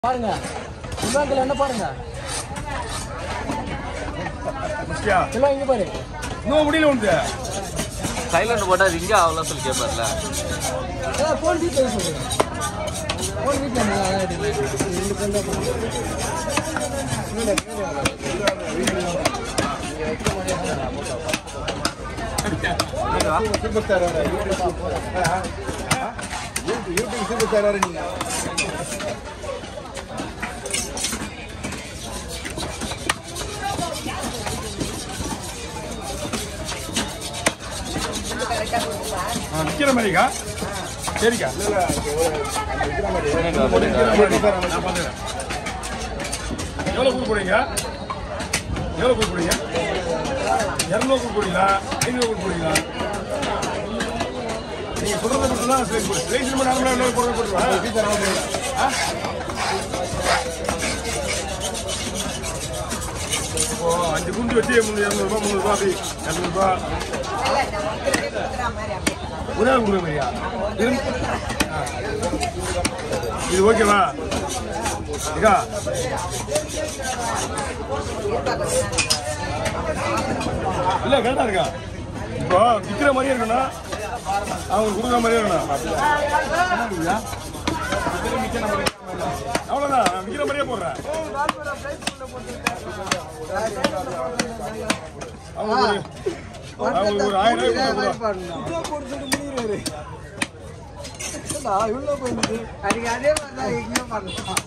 பாருங்க சிவாங்கில் என்ன பாருங்க முக்கியா சிவா இங்க பாரு இன்னும் முடியல உனக்கு சைலண்ட் போட்டா ரிங்க அவ்வளோ சொல்லி கேட்பார்ல ஃபோன் வீட்டில் சொல்லுங்க ஃபோன் வீட்டில் super star YouTube super star நீங்க விற்கிற மாதிரிக்கா சரிக்கா நான் பார்த்துக்கிறேன் எவ்வளோ கொடுக்க போறீங்க எவ்வளோ கொடுக்க போறீங்க இரநூறு கொடுக்க போறீங்களா ஐநூறு கொடுக்க போறீங்களா நீங்க சொல்றத மட்டும் தான் சரி போடு ரைஸ் நம்ம நார்மலா என்ன போடுற போட்டுருவா இப்போ அஞ்சு குண்டு வச்சு முந்நூறு இரநூறுபா முந்நூறுபா அப்படி இரநூறுபா ஒரு நாள் கொடுக்க மாதிரியா இரு- ஆ. இது ஓகேவா இதா இல்ல கரெக்டா இருக்கா இப்போ விற்கிற மாதிரியே இருக்கணும் அவங்க கொடுக்குற மாதிரியே இருக்கணும் என்னங்கய்யா? அவ்வளவுதான் நான் விற்கிற மாதிரியே போடுறேன் அவங்க ஒரு- அவங்க ஒரு ஆயிரம் ரூபாய் கொடுத்தா இவ்வளோ போயிருந்தது அதுக்கு அதே மாதிரி தான் இங்கேயும் பண்ணலாம்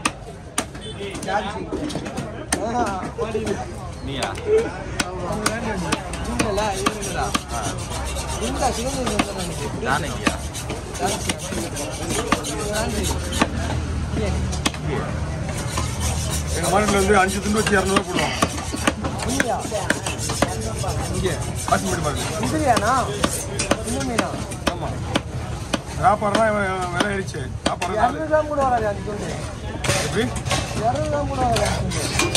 நீயா இல்லைல்ல இருக்குடா இந்த சிவகங்கை வந்துடுறாங்க ஜானகியா எங்க மாநில வந்து அஞ்சு துண்டு வச்சு இரநூறுவா போடுவோம் இல்லையா இங்கே பாசிமட்டி மார்க்கெட் இதுலையாண்ணா இன்னும் மீனா ஆமா வியாபாரம் விலை ஆயிடுச்சு வியாபாரம் நாலு. இரநூறு கிராம் கூட வராது அது சொல்லு எப்படி இரநூறு கிராம் கூட வராது அது சொல்லு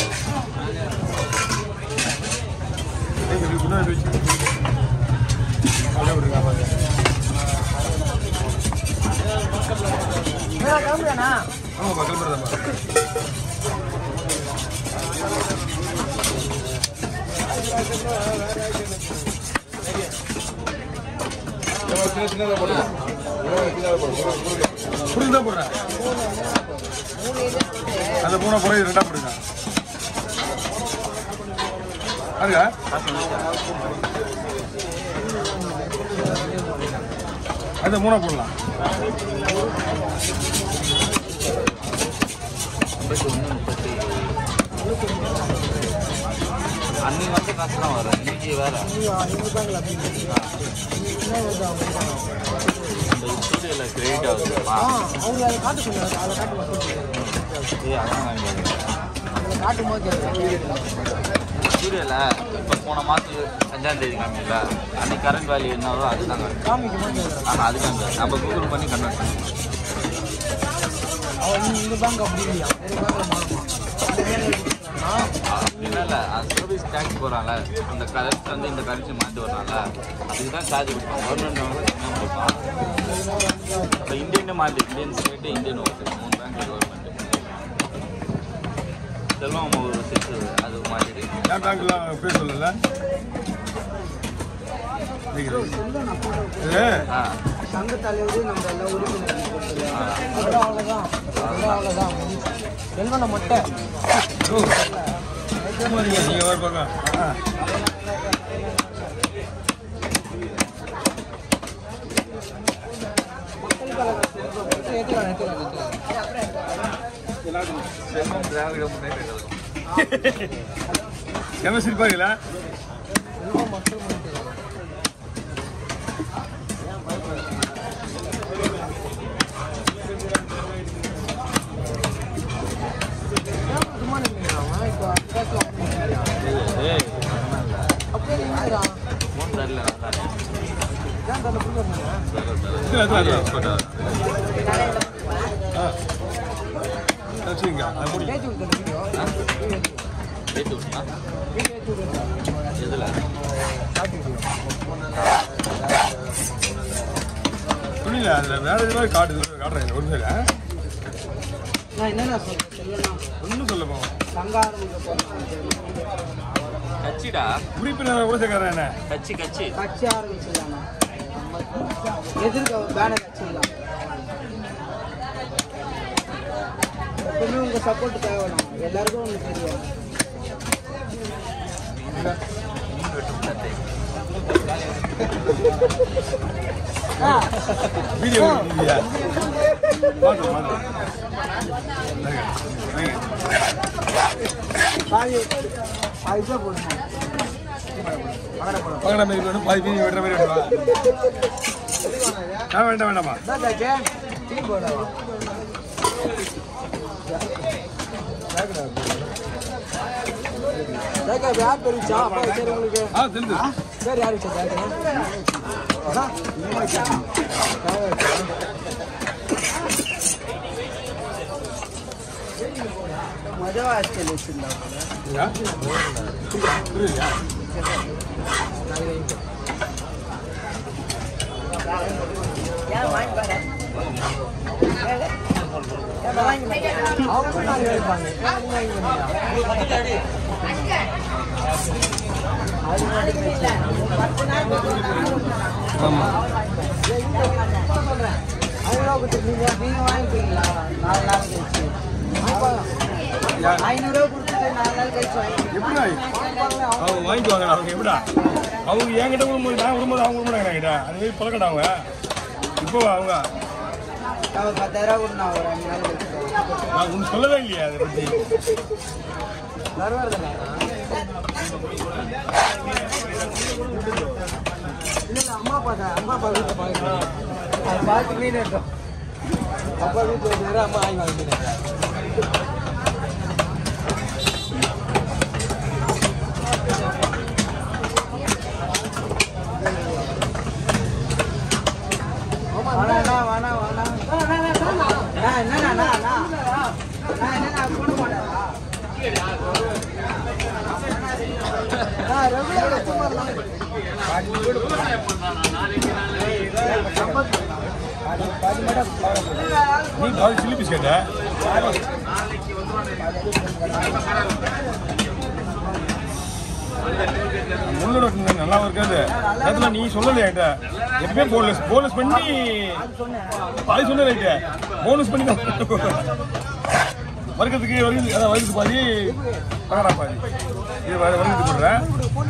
ஏய், இப்படி முன்னாடி வச்சு அப்படியே விடுங்க ஆமாங்க. மீனா கிளம்புறாண்ணா ஆமா பக்கத்தில் தான் புரிஞ்சு தான் போடுறேன் அந்த மூணு புறம் இது ரெண்டா போடுங்க அதுங்க அந்த மூணா போடலாம் முப்பத்தி ஒன்று முப்பத்தி அன்னைக்கு வந்து காசு தான் வரும் இன்னைக்கு வேற இந்த ஸ்டூடியோவில் கிரெடிட் ஆகுதுமா ஆ அவங்க அதை காட்ட சொன்னாங்க அதை காட்டு போது ஏய் அதான் வாங்கி அதை காட்டும் போது ஸ்டூடியோவில் இப்போ போன மாதத்துக்கு அஞ்சாம் தேதி காமிக்கல அன்னைக்கு கரண்ட் வேல்யூ என்னவோ அதுதான் காமிக்கும் காமிக்கும் போது ஆனால் அது காமிக்காது நம்ம கூகுள் பண்ணி கன்வெர்ட் பண்ணி அவன் இந்த பேங்க் அப்படி இல்லையா ஒரு பேங்க்ல மாறுமா அப்படின்னா இல்லை சர்வீஸ் டேக்ஸ் போகிறான்ல அந்த கரன்சி வந்து இந்த கரன்சி மாற்றி வர்றான்ல அதுக்கு தான் சார்ஜ் கொடுப்பான் கவர்மெண்ட் வந்து கம்மியாக கொடுப்பான் இப்போ இந்தியன் மாற்றி இந்தியன் ஸ்டேட்டு இந்தியன் ஓட்டு மூணு பேங்க் கவர்மெண்ட் செல்வம் ஒரு சிக்ஸ் அது மாற்றிட்டு யார் பேங்க்லாம் பேர் சொல்லல இது ஆ சங்க தலைவர் நம்ம எல்லாம் உறுப்பினர் அதெல்லாம் அவ்வளோதான் அதெல்லாம் அவ்வளோதான் செல்வனை மட்டும் ஓ. நீங்க வர பக்கம் ஆ. ஏற்றிக்கலாம் ஏற்றிக்கலாம் செல்வம் திராவிட முன்னேற்ற கழகம் என்ன சிரிப்பாங்களா செல்வம் மட்டும் ஏற்றிக்கலாம் சும்மா நிற்கிறா அவன் இப்போ பேசலாம் ஏய் ஒண்ணும் இல்ல. அப்படியே நிற்கிறான் ஃபோன் தரல நான் தானே ஏன் தலை புள்ள வச்சுங்க அது முடி ஏற்றி விட்டு வீடியோ ஏற்றி விட்டுனா வீடியோ ஏற்றி விட்டு எதில் காட்டு வீடியோ துணியில அதுல வேற எது மாதிரி காட்டுது காட்டுறேன் ஒரு சைடு நான் என்னண்ணா சொல்றேன் சொல்லணும் ஒன்றும் சொல்ல போவோம் சங்காரம் போகிறேன் கட்சிடா உறுப்பினர் கூட சேர்க்கறேன் என்ன கட்சி கட்சி கட்சி ஆரம்பிச்சிடலாண்ணா எதிர்க்க பேனர் வச்சிடலாம் எப்பவுமே உங்க சப்போர்ட் தேவைண்ணா எல்லாருக்கும் ஒன்று தெரியும் ஆ, வீடியோ இல்லையா மாட்டோம் மாட்டோம் பாதி பாதிப்பா போடுங்க பகடா மாதிரி வேணும் பாதி மீன் வெட்டுற மாதிரி வேணுமா ஆ வேண்டாம் வேண்டாமா அதான் தாச்சே டீ போடவா தாக்கா யார் தெரிவிச்சா அப்பா சரி உங்களுக்கு ஆ தெரிஞ்சு சரி யார் வச்சா தாக்கா அதான் மஜவா ஸ்டைல் வச்சிருந்தா புரியுதா அவங்க நாங்க இருப்பாங்க ஆமாம் அவங்களா நீங்க நீங்க வாங்கிப்பீங்களா நாலு நாள் கழிச்சு ஐநூறுரூவா கொடுத்துட்டு நாலு நாள் கழிச்சு வாங்கிப்பீங்க எப்படிடா அவங்க வாங்கிக்குவாங்க அவங்க எப்படா அவங்க என்கிட்ட விடும்போது நான் விடும்போது அவங்க விட மாட்டாங்க என்கிட்ட அது மாதிரி பழக்கடா அவங்க இப்போ அவங்க அவன் பத்தாயிரம் கொடுண்ணா ஒரு அஞ்சு நாள் கழிச்சு நான் ஒன்றும் சொல்லவே இல்லையா அதை பற்றி வருவார் தானே இல்லை இல்லை அம்மா அப்பா தான் அம்மா அப்பா வீட்டில் பார்க்குறேன் அது பார்த்து மீன் எடுத்தோம் அப்பா வீட்டில் இருக்கிற அம்மா வாங்கி வாங்கிக்கிறேன் வேணாண்ணா, வேணாம், வேணாம். அண்ணா, என்னண்ணா, அண்ணா, அண்ணா. அண்ணா, என்னண்ணா, போட மாட்டாரா? அண்ணா, ரெகுலர் கஸ்டமர் தான். பாதி பாதி மேடம் நீ பாதி சில்லி பீஸ் கேட்ட முள்ளோட நல்லா இருக்காது நேரத்தில் நீ சொல்லலையா என்கிட்ட எப்பயுமே போனஸ் போனஸ் பண்ணி பாதி சொன்ன ரைட்டு போனஸ் பண்ணி தான் வர்க்கத்துக்கு வர்க்கத்துக்கு அதான் வர்க்கத்துக்கு பாதி பகடா பாதி இது வ- வர்க்கத்துக்கு போடுறேன்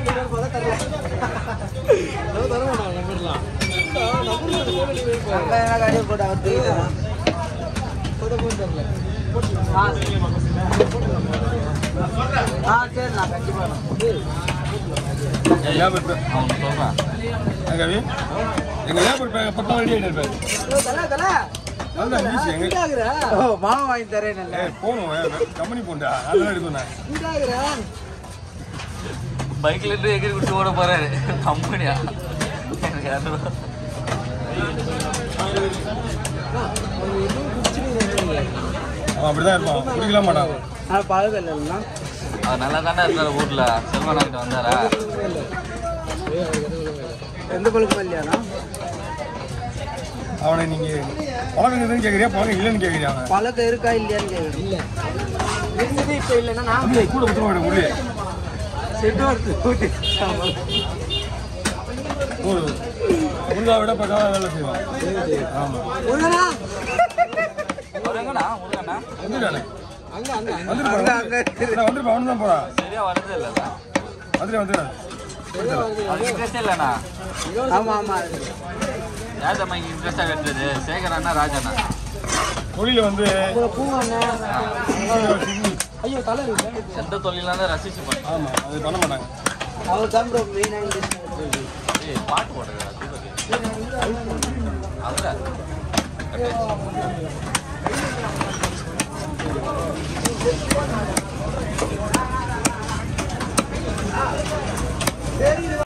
அங்க என்ன காரியம் போட்டு அவர் தெரியுதா? போட்டு போட்டு தெரியல. ஆ, சரி. ஆ சரி நான் கண்டிப்பா ஞாபகம் இருப்பேன் அவன் சொல்றான் கவி எங்க ஞாபகம் இருப்பேன் பக்கம் ரெடி ஆகிட்டு இருப்பேன் தல தல அதுதான் ஈஸி எங்க ஓ மாமா வாங்கி தரேன் நல்ல ஏய் போகணும் கம்பெனி போண்டா அதெல்லாம் எடுக்கும் நான் இந்தாகிறேன் பைக்ல இருந்து எகிரி குடிச்சு ஓட போறாரு கம்பெனியா எனக்கு யாரும் அவன் அப்படிதான் இருப்பான் குடிக்கலாம் மாட்டான் நான் பழக இல்லைன்னா அவர் நல்லா தானே இருந்தார் ஊர்ல செல்வனா கிட்ட வந்தாரா எந்த பழக்கமும் இல்லையாண்ணா அவனை நீங்க பழக்கம் இருக்குதுன்னு கேட்குறியா பழக்கம் இல்லைன்னு கேட்குறியா அவன் பழக்கம் இருக்கா இல்லையான்னு கேட்குறேன் இல்லை இருந்தது இப்போ இல்லைன்னா நான் தம்பி, கூட பத்திரம் விட முடியல செட்டு வருது ஊட்டி ஒரு முருகா விட பக்கம் வேலை செய்வான் ஆமாம் முருகனா அவர் எங்கண்ணா முருகண்ணா வந்துட்டானே அங்க அங்க வந்துருப்பான் அங்க அங்க இருக்கு. நான் வந்துருப்பான் அவனு தான் போறான் சரியா வரதே இல்லைல்ல வந்துட்டு வந்துடுறேன் அவருக்கு இன்ட்ரெஸ்டே இல்லைண்ணா ஆமா ஆமா யார் தம்மா இங்கே இன்ட்ரெஸ்டாக கட்டுறது சேகர் அண்ணா ராஜண்ணா தொழில வந்து உங்களை பூவாண்ணே ஐயோ தலை இருக்கு எந்த தொழிலாம் தான் ரசிச்சு பண்ண ஆமாம் அது பண்ண மாட்டாங்க அவர் தான் ப்ரோ மெயினாக இங்கிலீஷ் ஏய் பாட்டு போடுறது அதுல சரி